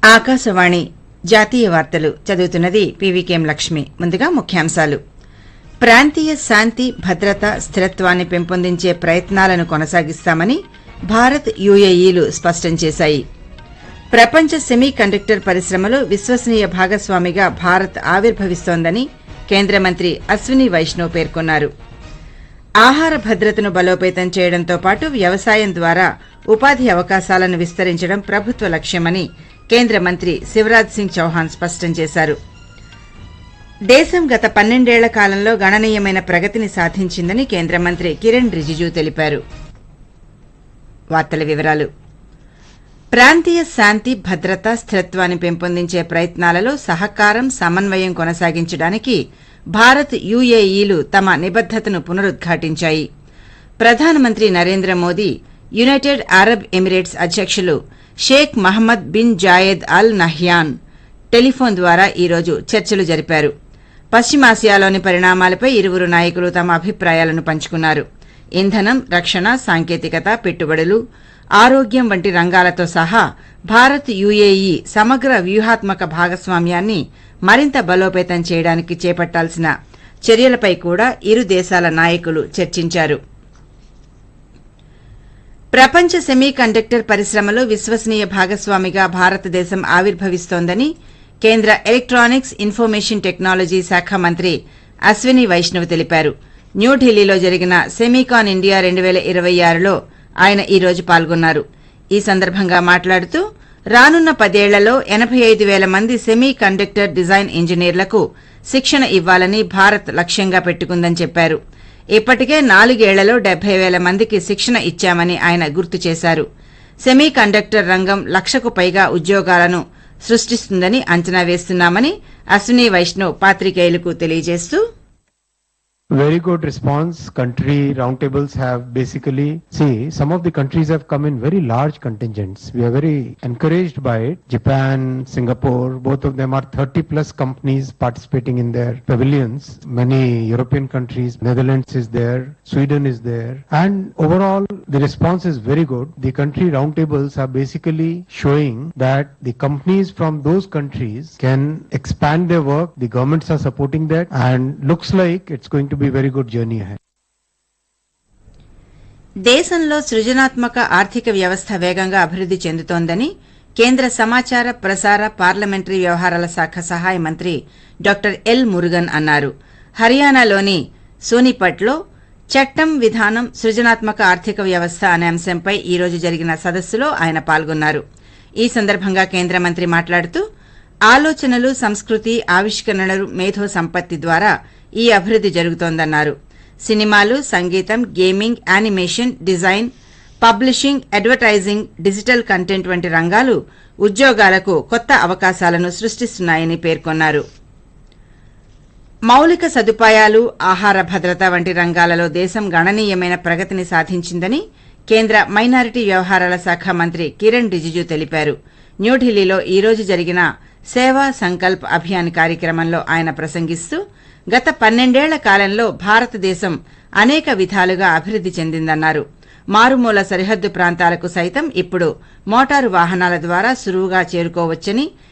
ఆకాశవాణి జాతీయ వార్తలు చదువుతున్నది పీవీకేఎం లక్ష్మి ముందుగా ముఖ్యాంశాలు ప్రాంతీయ శాంతి భద్రత స్థిరత్వాన్ని పెంపొందించే ప్రయత్నాలను కొనసాగిస్తామని భారత్ యుఏఈలు స్పష్టం చేశాయి ప్రపంచ సెమీ కండక్టర్ పరిశ్రమలో విశ్వసనీయ భాగస్వామిగా భారత్ ఆవిర్భవిస్తోందని కేంద్ర మంత్రి అశ్విని వైష్ణవ్ పేర్కొన్నారు ఆహార భద్రతను బలోపేతం చేయడంతో పాటు వ్యవసాయం ద్వారా ఉపాధి అవకాశాలను విస్తరించడం ప్రభుత్వ లక్ష్యమని కేంద్ర మంత్రి శివరాజ్ సింగ్ చౌహాన్ స్పష్టం చేశారు దేశం గత పన్నెండేళ్ల కాలంలో గణనీయమైన ప్రగతిని సాధించిందని కేంద్ర మంత్రి కిరణ్ రిజిజు తెలిపారు వార్తల వివరాలు ప్రాంతీయ శాంతి భద్రత స్థిరత్వాన్ని పెంపొందించే ప్రయత్నాలలో సహకారం సమన్వయం కొనసాగించడానికి భారత్ యుఏఈలు తమ నిబద్దతను పునరుద్ఘాటించాయి ప్రధానమంత్రి Narendra Modi United Arab Emirates అధ్యకులు Sheikh Mohamed bin Zayed Al Nahyan telephone ద్వారా ఈ రోజు చర్చలు జరిపారు పశ్చిమాసియాలోని పరిణామాలపై ఇరువురు నాయకులు తమ అభిప్రాయాలను పంచుకున్నారు ఇంధనం రక్షణ సాంకేతికత పెట్టుబడులు ఆరోగ్యం వంటి రంగాలతో సహా భారత్ యుఏఈ సమగ్ర వ్యూహాత్మక భాగస్వామ్యాన్ని మరింత బలోపేతం చేయడానికి చేపట్టాల్సిన చర్యలపై కూడా ఇరు దేశాల నాయకులు చర్చించారు ప్రపంచ సెమీ కండక్టర్ పరిశ్రమలో విశ్వసనీయ భాగస్వామిగా భారతదేశం ఆవిర్భవిస్తోందని కేంద్ర ఎలక్ట్రానిక్స్ ఇన్ఫర్మేషన్ టెక్నాలజీ శాఖ మంత్రి అశ్విని వైష్ణవ్ తెలిపారు న్యూఢిల్లీలో జరిగిన సెమీకాన్ ఇండియా రెండు పేల ఇరవై ఆరులో ఆయన ఈ రోజు పాల్గొన్నారు ఈ సందర్భంగా మాట్లాడుతూ రానున్న పదేళ్లలో ఎనబై ఐదు పేల మంది సెమీ కండక్టర్ డిజైన్ ఇంజనీర్లకు శిక్షణ ఇవ్వాలని భారత్ లక్ష్యంగా పెట్టుకుందని చెప్పారు ఇప్పటికే నాలుగేళ్లలో డెబ్బై పేల మందికి శిక్షణ ఇచ్చామని ఆయన గుర్తు చేశారు సెమీ కండక్టర్ రంగం లక్షకు పైగా ఉద్యోగాలను సృష్టిస్తుందని అంచనా వేస్తున్నామని అశ్విని వైష్ణవ్ పాత్రికేయులకు తెలియజేస్తూ Very good response. Country roundtables have basically, see, some of the countries have come in very large contingents. We are very encouraged by it. Japan, Singapore, both of them are 30 plus companies participating in their pavilions. Many European countries, Netherlands is there, Sweden is there. And overall, the response is very good. The country roundtables are basically showing that the companies from those countries can expand their work. The governments are supporting that and looks like it's going to be a very good journey ahead. దేశంలో సృజనాత్మక ఆర్థిక వ్యవస్థ వేగంగా అభివృద్ది చెందుతోందని కేంద్ర సమాచార ప్రసార parliamentary వ్యవహారాల శాఖ సహాయ మంత్రి డాక్టర్ ఎల్ మురుగన్ అన్నారు హర్యానాలోని సోనిపట్లో చట్టం విధానం సృజనాత్మక ఆర్థిక వ్యవస్థ అనే అంశంపై ఈ రోజు జరిగిన సదస్సులో ఆయన పాల్గొన్నారు ఈ సందర్భంగా కేంద్ర మంత్రి మాట్లాడుతూ ఆలోచనలు సంస్కృతి ఆవిష్కరణలు మేధో సంపత్తి ద్వారా ఈ అభివృద్ది జరుగుతోందన్నారు సినిమాలు సంగీతం gaming animation design publishing advertising digital content వంటి రంగాలు ఉద్యోగాలకు కొత్త అవకాశాలను సృష్టిస్తున్నాయని పేర్కొన్నారు మౌలిక సదుపాయాలు ఆహార భద్రత వంటి రంగాలలో దేశం గణనీయమైన ప్రగతిని సాధించిందని కేంద్ర మైనారిటీ వ్యవహారాల శాఖ మంత్రి కిరణ్ రిజిజు తెలిపారు న్యూఢిల్లీలో ఈ రోజు జరిగిన సేవా సంకల్ప్ అభియాన్ కార్యక్రమంలో ఆయన ప్రసంగిస్తూ గత పన్నెండేళ్ల కాలంలో భారతదేశం అనేక విధాలుగా అభివృద్ది చెందిందన్నారు మారుమూల సరిహద్దు ప్రాంతాలకు సైతం ఇప్పుడు మోటారు వాహనాల ద్వారా సులువుగా చేరుకోవచ్చని